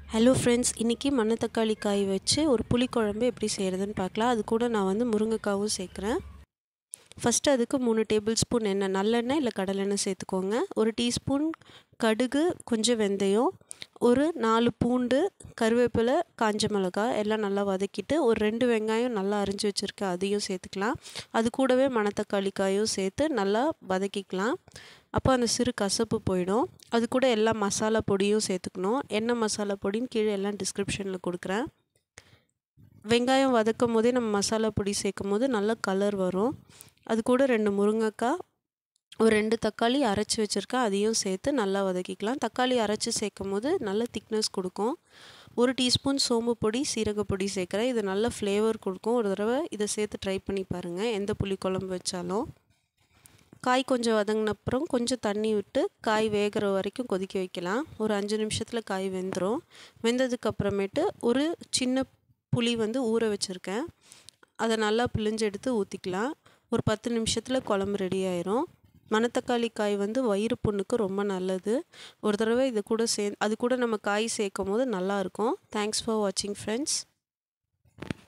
hello friends இன்றைக்கி மணத்தக்காளி காய் வச்சு ஒரு புளிக்குழம்பு எப்படி செய்கிறதுன்னு பார்க்கலாம் அது கூட நான் வந்து முருங்கைக்காவும் சேர்க்குறேன் ஃபஸ்ட்டு அதுக்கு மூணு டேபிள் ஸ்பூன் எண்ணெய் நல்லெண்ணெய் இல்லை கடலெண்ணெய் சேர்த்துக்கோங்க ஒரு டீஸ்பூன் கடுகு கொஞ்சம் வெந்தயம் ஒரு நாலு பூண்டு கருவேப்பிலை காஞ்ச மிளகாய் எல்லாம் நல்லா வதக்கிட்டு ஒரு ரெண்டு வெங்காயம் நல்லா அரிஞ்சு வச்சுருக்கேன் அதையும் சேர்த்துக்கலாம் அது கூடவே மணத்தக்காளி காயும் சேர்த்து நல்லா வதக்கிக்கலாம் அப்போ அந்த சிறு கசப்பு போயிடும் அது கூட எல்லா மசாலா பொடியும் சேர்த்துக்கணும் என்ன மசாலா பொடின்னு கீழே எல்லாம் டிஸ்கிரிப்ஷனில் கொடுக்குறேன் வெங்காயம் வதக்கும் போதே நம்ம மசாலா பொடி சேர்க்கும் போது நல்ல கலர் வரும் அது கூட ரெண்டு முருங்கைக்காய் ஒரு ரெண்டு தக்காளி அரைச்சி வச்சுருக்கேன் அதையும் சேர்த்து நல்லா வதக்கிக்கலாம் தக்காளி அரைச்சி சேர்க்கும் போது நல்ல திக்னஸ் கொடுக்கும் ஒரு டீஸ்பூன் சோம்பு பொடி சீரக பொடி சேர்க்குறேன் இது நல்ல ஃப்ளேவர் கொடுக்கும் ஒரு தடவை இதை சேர்த்து ட்ரை பண்ணி பாருங்கள் எந்த புளி குழம்பு வச்சாலும் காய் கொஞ்சம் வதங்கின அப்புறம் கொஞ்சம் தண்ணி விட்டு காய் வேகிற வரைக்கும் கொதிக்க வைக்கலாம் ஒரு அஞ்சு நிமிஷத்தில் காய் வெந்துடும் வெந்ததுக்கு அப்புறமேட்டு ஒரு சின்ன புளி வந்து ஊற வச்சுருக்கேன் அதை நல்லா பிழிஞ்சு எடுத்து ஊற்றிக்கலாம் ஒரு பத்து நிமிஷத்தில் குழம்பு ரெடி ஆயிரும் மணத்தக்காளி காய் வந்து வயிறு புண்ணுக்கு ரொம்ப நல்லது ஒரு தடவை இது கூட சே அது கூட நம்ம காய் சேர்க்கும் போது நல்லாயிருக்கும் தேங்க்ஸ் ஃபார் வாட்சிங் ஃப்ரெண்ட்ஸ்